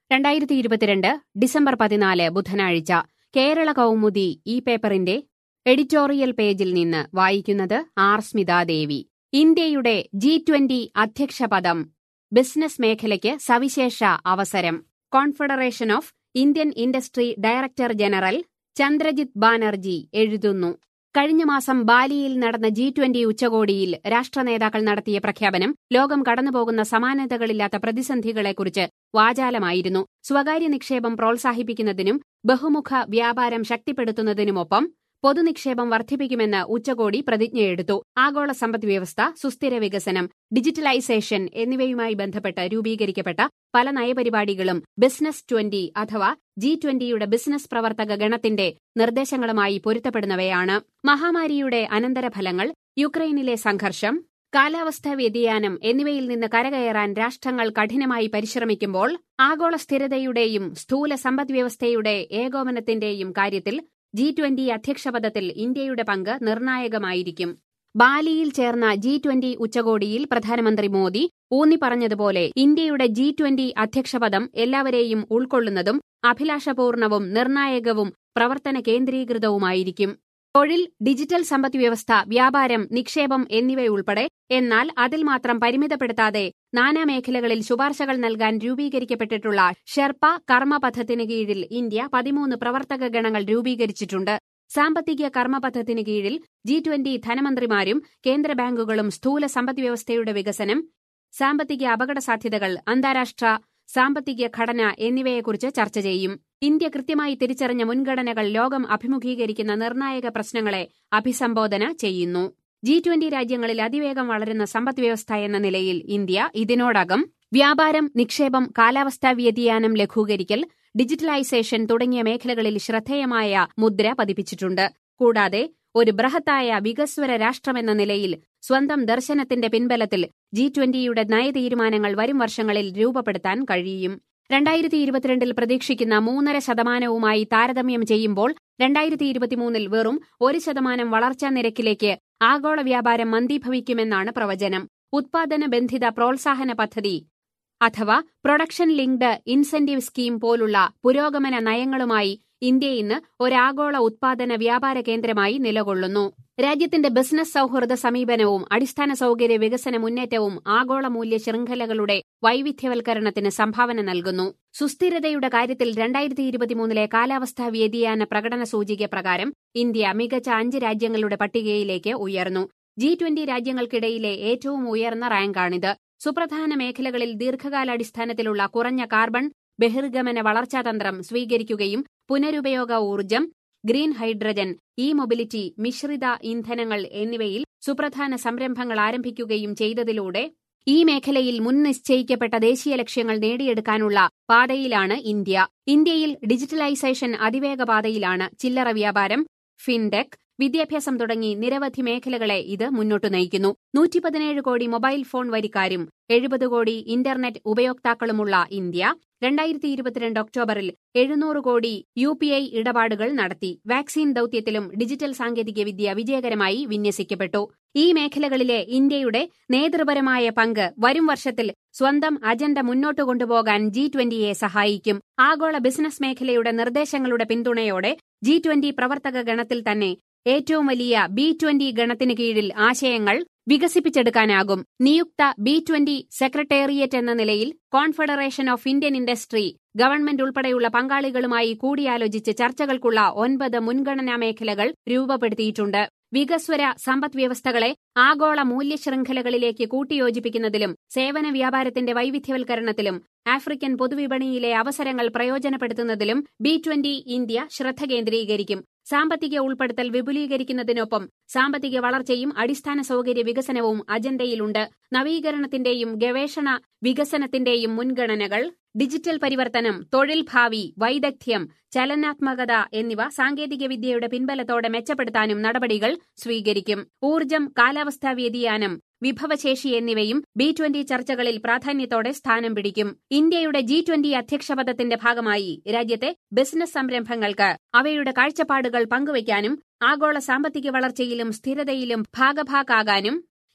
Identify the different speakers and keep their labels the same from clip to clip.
Speaker 1: രണ്ടായിരത്തി ഇരുപത്തിരണ്ട് ഡിസംബർ പതിനാല് ബുധനാഴ്ച കേരള കൗമുദി ഈ പേപ്പറിന്റെ എഡിറ്റോറിയൽ പേജിൽ നിന്ന് വായിക്കുന്നത് ആർ സ്മിതാദേവി ഇന്ത്യയുടെ ജി ട്വന്റി അധ്യക്ഷ പദം ബിസിനസ് മേഖലയ്ക്ക് സവിശേഷ അവസരം confederation of Indian industry director general Chandrajit Banerjee എഴുതുന്നു കഴിഞ്ഞ മാസം ബാലിയിൽ നടന്ന ജി ട്വന്റി ഉച്ചകോടിയിൽ രാഷ്ട്രനേതാക്കൾ നടത്തിയ പ്രഖ്യാപനം ലോകം കടന്നുപോകുന്ന സമാനതകളില്ലാത്ത പ്രതിസന്ധികളെക്കുറിച്ച് വാചാലമായിരുന്നു സ്വകാര്യ നിക്ഷേപം പ്രോത്സാഹിപ്പിക്കുന്നതിനും ബഹുമുഖ വ്യാപാരം ശക്തിപ്പെടുത്തുന്നതിനുമൊപ്പം പൊതുനിക്ഷേപം വർദ്ധിപ്പിക്കുമെന്ന് ഉച്ചകോടി പ്രതിജ്ഞയെടുത്തു ആഗോള സമ്പദ്വ്യവസ്ഥ സുസ്ഥിര വികസനം ഡിജിറ്റലൈസേഷൻ എന്നിവയുമായി ബന്ധപ്പെട്ട് രൂപീകരിക്കപ്പെട്ട പല നയപരിപാടികളും ബിസിനസ് ട്വന്റി അഥവാ ജി ട്വന്റിയുടെ ബിസിനസ് പ്രവർത്തക ഗണത്തിന്റെ നിർദ്ദേശങ്ങളുമായി പൊരുത്തപ്പെടുന്നവയാണ് മഹാമാരിയുടെ അനന്തരഫലങ്ങൾ യുക്രൈനിലെ സംഘർഷം കാലാവസ്ഥാ വ്യതിയാനം എന്നിവയിൽ നിന്ന് കരകയറാൻ രാഷ്ട്രങ്ങൾ കഠിനമായി പരിശ്രമിക്കുമ്പോൾ ആഗോള സ്ഥിരതയുടെയും സ്ഥൂല സമ്പദ്വ്യവസ്ഥയുടെ ഏകോപനത്തിന്റെയും കാര്യത്തിൽ ജി ട്വന്റി അധ്യക്ഷപദത്തിൽ ഇന്ത്യയുടെ പങ്ക് നിർണായകമായിരിക്കും ബാലിയിൽ ചേർന്ന ജി ട്വന്റി ഉച്ചകോടിയിൽ പ്രധാനമന്ത്രി മോദി ഊന്നിപ്പറഞ്ഞതുപോലെ ഇന്ത്യയുടെ ജി ട്വന്റി അധ്യക്ഷപദം എല്ലാവരെയും ഉൾക്കൊള്ളുന്നതും അഭിലാഷപൂർണവും നിർണായകവും പ്രവർത്തന കേന്ദ്രീകൃതവുമായിരിക്കും തൊഴിൽ ഡിജിറ്റൽ സമ്പദ്വ്യവസ്ഥ വ്യാപാരം നിക്ഷേപം എന്നിവയുൾപ്പെടെ എന്നാൽ അതിൽ മാത്രം പരിമിതപ്പെടുത്താതെ നാനാമേഖലകളിൽ ശുപാർശകൾ നൽകാൻ രൂപീകരിക്കപ്പെട്ടിട്ടുള്ള ഷെർപ്പ കർമ്മ പദ്ധതിന് കീഴിൽ ഇന്ത്യ പതിമൂന്ന് പ്രവർത്തക ഗണങ്ങൾ രൂപീകരിച്ചിട്ടുണ്ട് സാമ്പത്തിക കർമ്മപദ്ധതിന് കീഴിൽ ജി ട്വന്റി ധനമന്ത്രിമാരും കേന്ദ്ര ബാങ്കുകളും സ്ഥൂല സമ്പദ്വ്യവസ്ഥയുടെ വികസനം സാമ്പത്തിക അപകട സാധ്യതകൾ അന്താരാഷ്ട്ര സാമ്പത്തിക ഘടന എന്നിവയെക്കുറിച്ച് ചർച്ച ചെയ്യും ഇന്ത്യ കൃത്യമായി തിരിച്ചറിഞ്ഞ മുൻഗണനകൾ ലോകം അഭിമുഖീകരിക്കുന്ന നിർണായക പ്രശ്നങ്ങളെ അഭിസംബോധന ചെയ്യുന്നു ജി ട്വന്റി രാജ്യങ്ങളിൽ അതിവേഗം വളരുന്ന സമ്പദ്വ്യവസ്ഥ എന്ന നിലയിൽ ഇന്ത്യ ഇതിനോടകം വ്യാപാരം നിക്ഷേപം കാലാവസ്ഥാ വ്യതിയാനം ലഘൂകരിക്കൽ ഡിജിറ്റലൈസേഷൻ തുടങ്ങിയ മേഖലകളിൽ ശ്രദ്ധേയമായ മുദ്ര പതിപ്പിച്ചിട്ടുണ്ട് കൂടാതെ ഒരു ബൃഹത്തായ വികസ്വര രാഷ്ട്രമെന്ന നിലയിൽ സ്വന്തം ദർശനത്തിന്റെ പിൻബലത്തിൽ ജി ട്വന്റിയുടെ നയതീരുമാനങ്ങൾ വരും വർഷങ്ങളിൽ രൂപപ്പെടുത്താൻ കഴിയും രണ്ടായിരത്തി ഇരുപത്തിരണ്ടിൽ പ്രതീക്ഷിക്കുന്ന മൂന്നര ശതമാനവുമായി താരതമ്യം ചെയ്യുമ്പോൾ രണ്ടായിരത്തി ഇരുപത്തിമൂന്നിൽ വെറും ഒരു ശതമാനം വളർച്ചാ നിരക്കിലേക്ക് ആഗോള വ്യാപാരം മന്ദീഭവിക്കുമെന്നാണ് പ്രവചനം ഉത്പാദന ബന്ധിത പ്രോത്സാഹന പദ്ധതി അഥവാ പ്രൊഡക്ഷൻ ലിങ്ക്ഡ് ഇൻസെന്റീവ് സ്കീം പോലുള്ള പുരോഗമന നയങ്ങളുമായി ഇന്ത്യ ഇന്ന് ഒരാഗോള ഉത്പാദന വ്യാപാര കേന്ദ്രമായി നിലകൊള്ളുന്നു രാജ്യത്തിന്റെ ബിസിനസ് സൌഹൃദ സമീപനവും അടിസ്ഥാന സൌകര്യ വികസന മുന്നേറ്റവും ആഗോള മൂല്യ ശൃംഖലകളുടെ വൈവിധ്യവൽക്കരണത്തിന് സംഭാവന നൽകുന്നു സുസ്ഥിരതയുടെ കാര്യത്തിൽ രണ്ടായിരത്തി ഇരുപത്തിമൂന്നിലെ കാലാവസ്ഥാ വ്യതിയാന പ്രകടന സൂചിക പ്രകാരം ഇന്ത്യ മികച്ച അഞ്ച് രാജ്യങ്ങളുടെ പട്ടികയിലേക്ക് ഉയർന്നു ജി ട്വന്റി രാജ്യങ്ങൾക്കിടയിലെ ഏറ്റവും ഉയർന്ന റാങ്കാണിത് സുപ്രധാന മേഖലകളിൽ ദീർഘകാലാടിസ്ഥാനത്തിലുള്ള കുറഞ്ഞ കാർബൺ ബഹിർഗമന വളർച്ചാതന്ത്രം സ്വീകരിക്കുകയും പുനരുപയോഗ ഊർജ്ജം ഗ്രീൻ ഹൈഡ്രജൻ ഇ മൊബിലിറ്റി മിശ്രിത ഇന്ധനങ്ങൾ എന്നിവയിൽ സുപ്രധാന സംരംഭങ്ങൾ ആരംഭിക്കുകയും ചെയ്തതിലൂടെ ഈ മേഖലയിൽ മുൻ നിശ്ചയിക്കപ്പെട്ട ദേശീയ ലക്ഷ്യങ്ങൾ നേടിയെടുക്കാനുള്ള പാതയിലാണ് ഇന്ത്യ ഇന്ത്യയിൽ ഡിജിറ്റലൈസേഷൻ അതിവേഗ പാതയിലാണ് ചില്ലറ വ്യാപാരം ഫിൻടെക് വിദ്യാഭ്യാസം തുടങ്ങി നിരവധി മേഖലകളെ ഇത് മുന്നോട്ടു നയിക്കുന്നു നൂറ്റി പതിനേഴ് കോടി മൊബൈൽ ഫോൺ വരിക്കാരും എഴുപത് കോടി ഇന്റർനെറ്റ് ഉപയോക്താക്കളുമുള്ള ഇന്ത്യ രണ്ടായിരത്തി ഇരുപത്തിരണ്ട് ഒക്ടോബറിൽ എഴുന്നൂറ് കോടി യു പി ഐ ഇടപാടുകൾ നടത്തി വാക്സിൻ ദൌത്യത്തിലും ഡിജിറ്റൽ സാങ്കേതികവിദ്യ വിജയകരമായി വിന്യസിക്കപ്പെട്ടു ഈ മേഖലകളിലെ ഇന്ത്യയുടെ നേതൃപരമായ പങ്ക് വരും വർഷത്തിൽ സ്വന്തം അജണ്ട മുന്നോട്ട് കൊണ്ടുപോകാൻ ജി ട്വന്റിയെ സഹായിക്കും ആഗോള ബിസിനസ് മേഖലയുടെ നിർദ്ദേശങ്ങളുടെ പിന്തുണയോടെ ജി ട്വന്റി പ്രവർത്തക ഗണത്തിൽ തന്നെ ഏറ്റവും വലിയ ബി ട്വന്റി ഗണത്തിന് കീഴിൽ ആശയങ്ങൾ വികസിപ്പിച്ചെടുക്കാനാകും നിയുക്ത ബി ട്വന്റി സെക്രട്ടേറിയറ്റ് എന്ന നിലയിൽ confederation of Indian industry government ഉൾപ്പെടെയുള്ള പങ്കാളികളുമായി കൂടിയാലോചിച്ച് ചർച്ചകൾക്കുള്ള ഒൻപത് മുൻഗണനാ മേഖലകൾ രൂപപ്പെടുത്തിയിട്ടുണ്ട് വികസ്വര സമ്പദ് വ്യവസ്ഥകളെ ആഗോള മൂല്യശൃംഖലകളിലേക്ക് കൂട്ടിയോജിപ്പിക്കുന്നതിലും സേവന വ്യാപാരത്തിന്റെ വൈവിധ്യവൽക്കരണത്തിലും ആഫ്രിക്കൻ പൊതുവിപണിയിലെ അവസരങ്ങൾ പ്രയോജനപ്പെടുത്തുന്നതിലും ബി ട്വന്റി ഇന്ത്യ ശ്രദ്ധ കേന്ദ്രീകരിക്കും സാമ്പത്തിക ഉൾപ്പെടുത്തൽ വിപുലീകരിക്കുന്നതിനൊപ്പം സാമ്പത്തിക വളർച്ചയും അടിസ്ഥാന സൌകര്യ വികസനവും അജണ്ടയിലുണ്ട് നവീകരണത്തിന്റെയും ഗവേഷണ വികസനത്തിന്റെയും മുൻഗണനകൾ ഡിജിറ്റൽ പരിവർത്തനം തൊഴിൽ ഭാവി വൈദഗ്ധ്യം ചലനാത്മകത എന്നിവ സാങ്കേതികവിദ്യയുടെ പിൻബലത്തോടെ മെച്ചപ്പെടുത്താനും നടപടികൾ സ്വീകരിക്കും ഊർജ്ജം കാലാവസ്ഥാ വ്യതിയാനം വിഭവശേഷി എന്നിവയും ബി ട്വന്റി ചർച്ചകളിൽ പ്രാധാന്യത്തോടെ സ്ഥാനം പിടിക്കും ഇന്ത്യയുടെ ജി ട്വന്റി അധ്യക്ഷപദത്തിന്റെ ഭാഗമായി രാജ്യത്തെ ബിസിനസ് സംരംഭങ്ങൾക്ക് അവയുടെ കാഴ്ചപ്പാടുകൾ പങ്കുവയ്ക്കാനും ആഗോള സാമ്പത്തിക വളർച്ചയിലും സ്ഥിരതയിലും ഭാഗഭാക്കാകാനും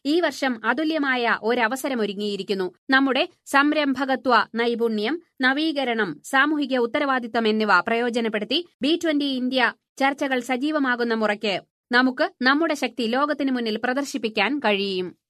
Speaker 1: ഈ വർഷം അതുല്യമായ ഒരവസരമൊരുങ്ങിയിരിക്കുന്നു നമ്മുടെ സംരംഭകത്വ നൈപുണ്യം നവീകരണം സാമൂഹിക ഉത്തരവാദിത്തം എന്നിവ പ്രയോജനപ്പെടുത്തി ബി ട്വന്റി ഇന്ത്യ ചർച്ചകൾ സജീവമാകുന്ന മുറയ്ക്ക് നമുക്ക് നമ്മുടെ ശക്തി ലോകത്തിനു മുന്നിൽ പ്രദർശിപ്പിക്കാൻ കഴിയും